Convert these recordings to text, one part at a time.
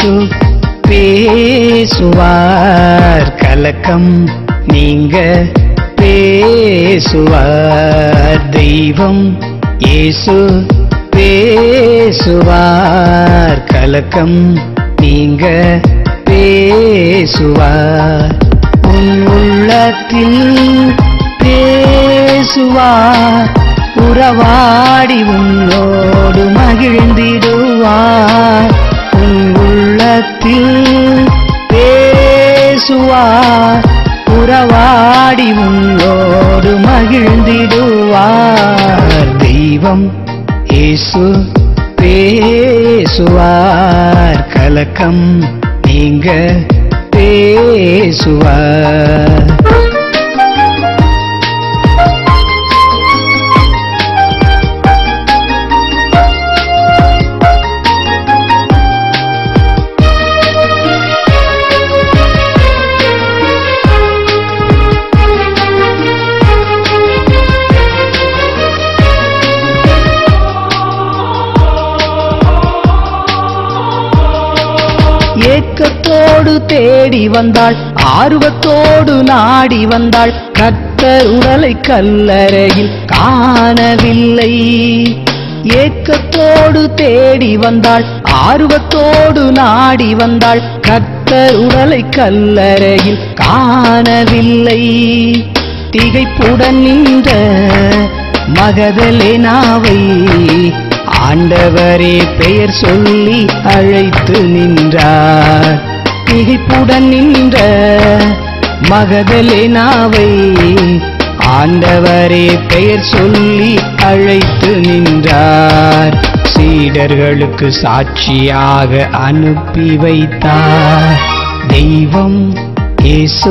இயேசு பேசுவார் கலக்கம் நீங்க பேசுவார் தெய்வம் இயேசு பேசுவார் கலக்கம் நீங்க பேசுவார் உன் உள்ளத்தில் பேசுவார் உறவாடி உன்னோடு மகிழ்ந்திடுவார் உன் உள்ளத்தில் பேசுவார் உறவாடி உன்னோடு மகிழ்ந்திடுவார் தெய்வம் இயேசு பேசுவார் கலக்கம் நீங்க பேசுவார் ஏக்கத்தோடு தேடி வந்தாள் ஆர்வத்தோடு நாடி வந்தாள் கத்தர் உடலை கல்லறையில் காணவில்லை ஏக்கத்தோடு தேடி வந்தாள் ஆர்வத்தோடு நாடி வந்தாள் கத்தர் உடலை கல்லறையில் காணவில்லை திகைப்புடன் நின்ற மகதலேனாவை ஆண்டவரே பெயர் சொல்லி அழைத்து நின்றார் திகைப்புடன் நின்ற மகதலேனாவை ஆண்டவரே பெயர் சொல்லி அழைத்து நின்றார் சீடர்களுக்கு சாட்சியாக அனுப்பி வைத்தார் தெய்வம் இயேசு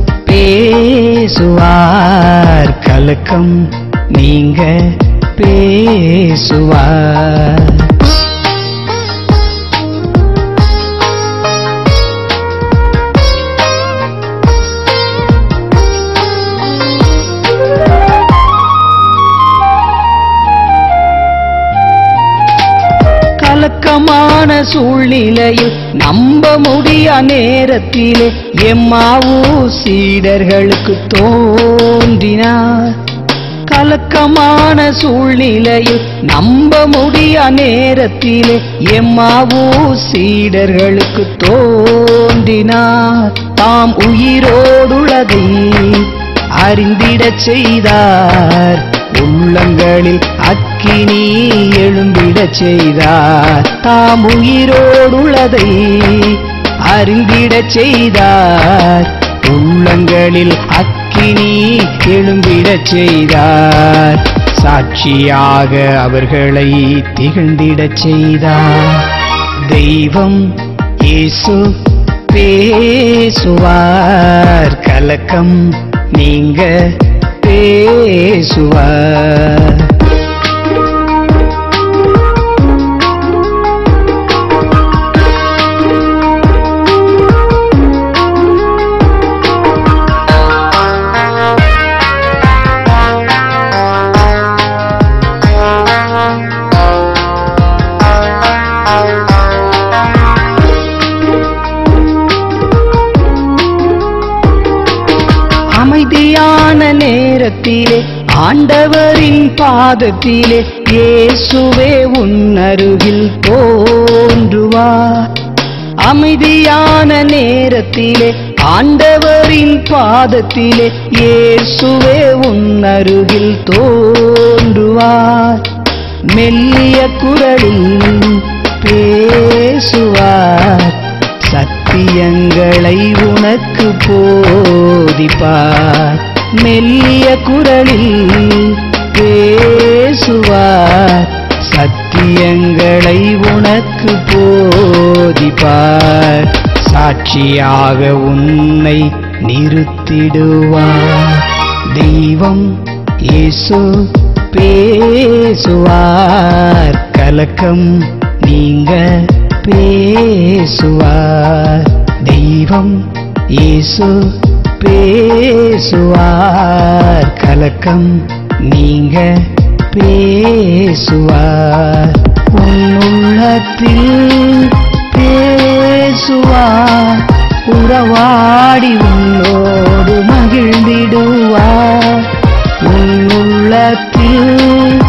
பேசுவார் கலக்கம் நீங்க பேசுவார் கலக்கமான சூழ்நிலையில் நம்ப முடியா நேரத்திலே எம்மாவூ சீடர்களுக்கு தோன்றினார் கலக்கமான சூழ்நிலையில் நம்ப முடியா நேரத்திலே எம்மாவூ சீடர்களுக்கு தோன்றினார் தாம் உயிரோடுள்ளதை அறிந்திடச் செய்தார் உள்ளங்களில் அக்கினி எழும்பிடச் செய்தார் தாம் உயிரோடுள்ளதை அறிந்திடச் செய்தார் உள்ளங்களில் அக்கினி எழும்பிடச் செய்தார் சாட்சியாக அவர்களை திகழ்ந்திடச் செய்தார் தெய்வம் இயேசு பேசுவார் கலக்கம் நீங்க பேசுவார் அமைதியான நேரத்திலே ஆண்டவரின் பாதத்திலே இயேசுவே உன்னருகில் தோன்றுவார் அமைதியான நேரத்திலே ஆண்டவரின் பாதத்திலே இயேசுவே உன்னருகில் தோன்றுவார் மெல்லிய குரலில் பேசுவார் சத்தியங்களை உனக்கு போதிப்பார் மெல்லிய குரலில் பேசுவார் சத்தியங்களை உனக்கு போதிப்பார் சாட்சியாக உன்னை நிறுத்திடுவார் தெய்வம் இயேசு பேசுவார் கலக்கம் நீங்க பேசுவார் தெய்வம் இயேசு பேசுவார் கலக்கம் நீங்க பேசுவார் உன் உள்ளத்தில் பேசுவார் உறவாடி உன்னோடு மகிழ்ந்திடுவார் உன் உள்ளத்தில்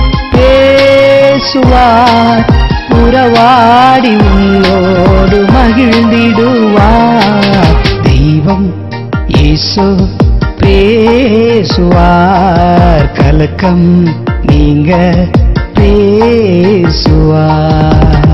பேசுவார் உறவாடி உன்னோடு மகிழ்ந்திடுவார் தெய்வம் இயேசு பேசுவார் கலக்கம் நீங்க பேசுவார்